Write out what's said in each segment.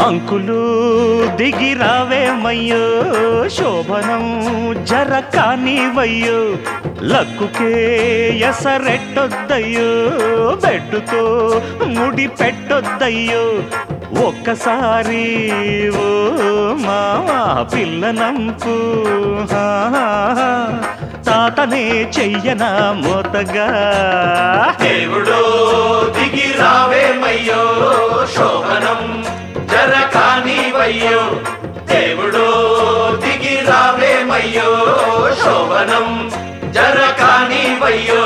Uncle దిగి రావేమయ్యో శోభనం జర కానివయ్యో లక్కుకే ఎసరెట్టొద్దయ్యో బెడ్డుతో ముడి పెట్టొద్దయ్యో ఒక్కసారి ఓ మావా పిల్లనంపు హా, హా, హా. తాతనే చెయ్యనా మోతగా దేవుడో దిగి రావేమయ్యో శోభనం జర కానివయ్యో దేవుడో దిగి రావేమయ్యో శోభనం జర కానివయ్యో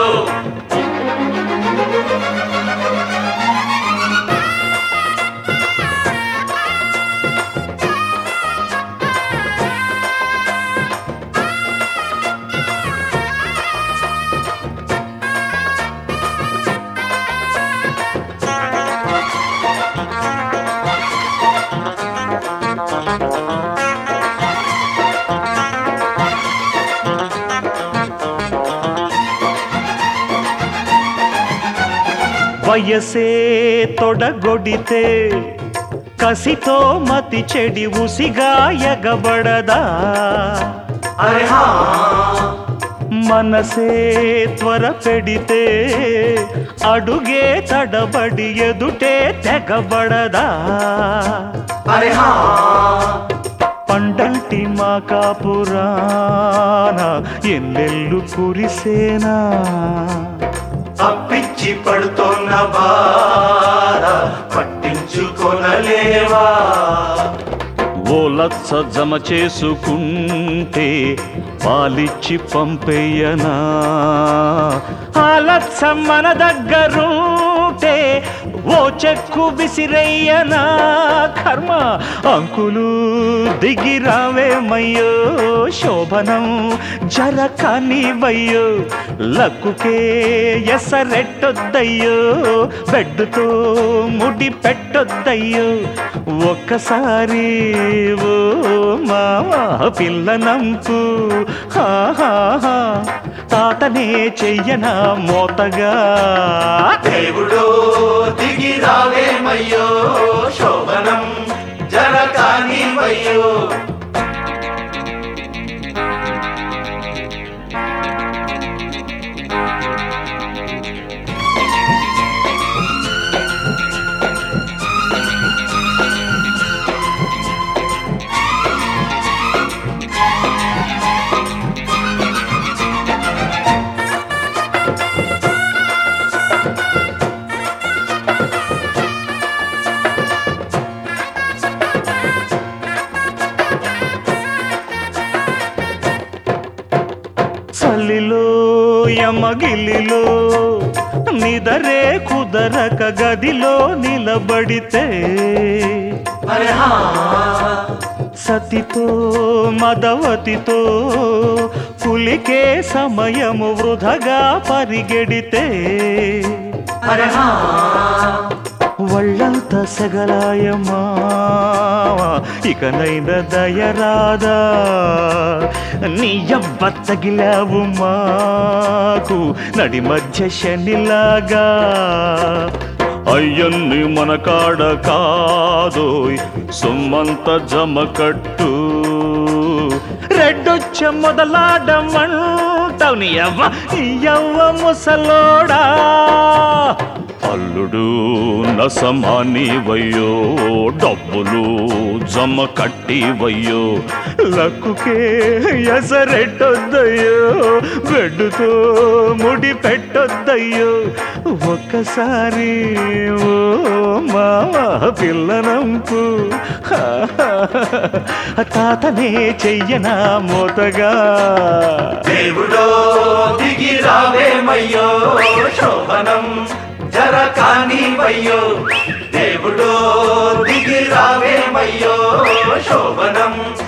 వయసే తొడగొడితే కసితో మతి చెడి ఉసిగా ఎగబడదా అరే హా మనసే త్వర పెడితే అడుగే తడబడి ఎదుటే తెగబడదా అరే హా పండంటి మా కాపురాన ఎన్నెల్లు కురిసేనా అప్పిచ్చి పడుతోన్న బాధ పట్టించుకొనలేవా ఓ లచ్చ జమ చేసుకుంటే పాలిచ్చి పంపేయనా ఆ లచ్చ మన దగ్గరుంటే ఓ చెక్కు విసిరయ్యనా కర్మ అంకులు దిగి రావేమయ్యో శోభనం జర కానివయ్యో లక్కుకే ఎసరెట్టొద్దయ్యో బెడ్డుతో ముడి పెట్టొద్దయ్యో ఒక్కసారి ఓ మావా పిల్లనంపు హా, హా, హా. తాతనే చెయ్యనా మోతగా దేవుడో దిగి రావేమయ్యో శోభనం జర కానివయ్యో చలిలో యమగిలిలో నిదరే కుదరక గదిలో నిలబడితే అరే హా సతితో మదవతితో పులికే సమయము వృధగా పరిగెడితే అరే హా వాళ్ళంత సగలాయమా ఇకనైన దయరాదా నీ అవ్వ తగిలావు మాకు నడి మధ్య శనిలాగా అయ్యన్ని మన కాడ కాదోయ్ సొమ్మంత జమకట్టు రెడ్డొచ్చ మొదలాడమంటావు నీ అవ్వ నీ అవ్వ ముసలోడా అల్లుడు నసమాని వయ్యో డబ్బులు జమ కట్టి వయ్యో లక్కుకే ఎసరెట్టొద్దయ్యో బెడ్డుతో ముడి పెట్టొద్దయ్యో ఒక్కసారి ఓ మావా పిల్లనంపు తాతనే చెయ్యనా మోతగా దేవుడో దిగి రావేమయ్యో శోభనం జర కానివయ్యో దేవుడో దిగి రావేమయ్యో శోభనం